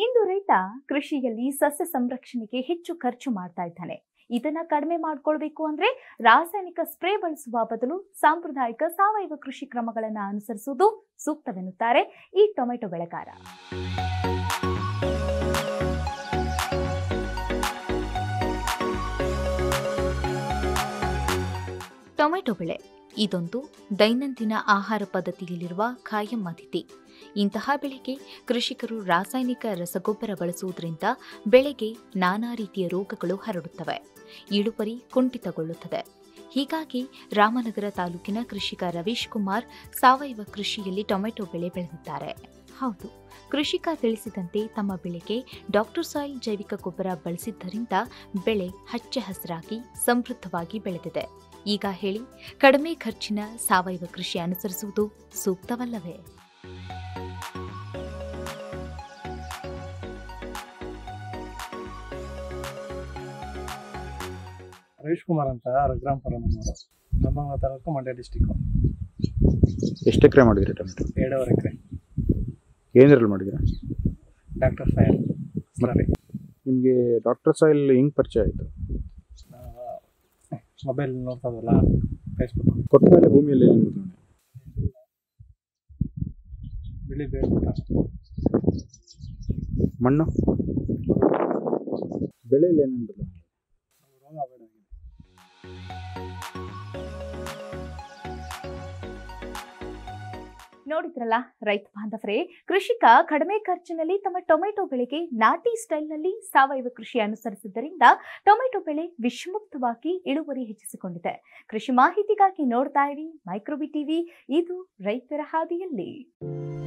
ಇಂದು ರೈತ ಕೃಷಿಯಲ್ಲಿ ಸಸ್ಯ ಸಂರಕ್ಷಣೆಗೆ ಹೆಚ್ಚು ಖರ್ಚು ಮಾಡ್ತಾ ಇದ್ದಾನೆ ಇದನ್ನ ಕಡಿಮೆ ಮಾಡ್ಕೊಳ್ಬೇಕು ಅಂದ್ರೆ ರಾಸಾಯನಿಕ ಸ್ಪ್ರೇ ಬಳಸುವ ಬದಲು ಸಾಂಪ್ರದಾಯಿಕ ಸಾವಯವ ಕೃಷಿ ಕ್ರಮಗಳನ್ನು ಅನುಸರಿಸುವುದು ಸೂಕ್ತವೆನ್ನುತ್ತಾರೆ ಈ ಟೊಮೆಟೊ ಬೆಳೆಗಾರ ಟೊಮೆಟೊ ಬೆಳೆ ಇದೊಂದು ದೈನಂದಿನ ಆಹಾರ ಪದ್ಧತಿಯಲ್ಲಿರುವ ಖಾಯಂ ಅತಿಥಿ ಇಂತಹ ಬೆಳೆಗೆ ಕೃಷಿಕರು ರಾಸಾಯನಿಕ ರಸಗೊಬ್ಬರ ಬಳಸುವುದರಿಂದ ಬೆಳೆಗೆ ನಾನಾ ರೀತಿಯ ರೋಗಗಳು ಹರಡುತ್ತವೆ ಇಳುವರಿ ಕುಂಠಿತಗೊಳ್ಳುತ್ತದೆ ಹೀಗಾಗಿ ರಾಮನಗರ ತಾಲೂಕಿನ ಕೃಷಿಕ ರವೀಶ್ ಕುಮಾರ್ ಸಾವಯವ ಕೃಷಿಯಲ್ಲಿ ಟೊಮೆಟೊ ಬೆಳೆ ಬೆಳೆದಿದ್ದಾರೆ ಹೌದು ಕೃಷಿಕ ತಿಳಿಸಿದಂತೆ ತಮ್ಮ ಬೆಳೆಗೆ ಡಾಕ್ಟರ್ ಸಾಯಿಲ್ ಜೈವಿಕ ಗೊಬ್ಬರ ಬಳಸಿದ್ದರಿಂದ ಬೆಳೆ ಹಚ್ಚ ಹಸಿರಾಗಿ ಸಮೃದ್ಧವಾಗಿ ಬೆಳೆದಿದೆ ಈಗ ಹೇಳಿ ಕಡಿಮೆ ಖರ್ಚಿನ ಸಾವಯವ ಕೃಷಿ ಅನುಸರಿಸುವುದು ಸೂಕ್ತವಲ್ಲವೇ ರವೀಶ್ ಕುಮಾರ್ ಅಂತ ರಘುರಾಂಪುರ ನಮ್ಮವರು ನಮ್ಮ ತಾಲೂಕು ಮಂಡ್ಯ ಡಿಸ್ಟಿಕ್ಕು ಎಷ್ಟು ಎಕರೆ ಮಾಡಿದ್ರಿ ಟೊಮೆಟೊ ಎರಡೂವರೆ ಎಕರೆ ಏನ್ರಲ್ಲಿ ಮಾಡಿದ್ರಿ ಡಾಕ್ಟರ್ ಫೈಲ್ ಸರಿ ನಿಮಗೆ ಡಾಕ್ಟರ್ ಸಾಯಿಲ್ ಹೆಂಗ್ ಪರಿಚಯ ಆಯಿತು ಮೊಬೈಲ್ ನೋಡ್ತದಲ್ಲ ಫೇಸ್ಬುಕ್ ಕೊಟ್ಟ ಮೇಲೆ ಭೂಮಿಯಲ್ಲಿ ಏನೇನು ಬದಲಾವಣೆ ಬಿಳಿ ಬೇರೆ ಮಣ್ಣು ಬೆಳೆಯಲ್ಲಿ ಏನೇನು ಬದಲಾವಣೆ ರೋಗ ಬೇಡ ನೋಡಿದ್ರಲ್ಲ ರೈತ ಬಾಂಧವರೇ ಕೃಷಿಕ ಕಡಿಮೆ ಖರ್ಚಿನಲ್ಲಿ ತಮ್ಮ ಟೊಮೆಟೊ ಬೆಳೆಗೆ ನಾಟಿ ಸ್ಟೈಲ್ನಲ್ಲಿ ಸಾವಯವ ಕೃಷಿ ಅನುಸರಿಸಿದ್ದರಿಂದ ಟೊಮೆಟೊ ಬೆಳೆ ವಿಷಮುಕ್ತವಾಗಿ ಇಳುವರಿ ಹೆಚ್ಚಿಸಿಕೊಂಡಿದೆ ಕೃಷಿ ಮಾಹಿತಿಗಾಗಿ ನೋಡ್ತಾ ಇರಿ ಮೈಕ್ರೋಬಿ ಟಿವಿ ಇದು ರೈತರ ಹಾದಿಯಲ್ಲಿ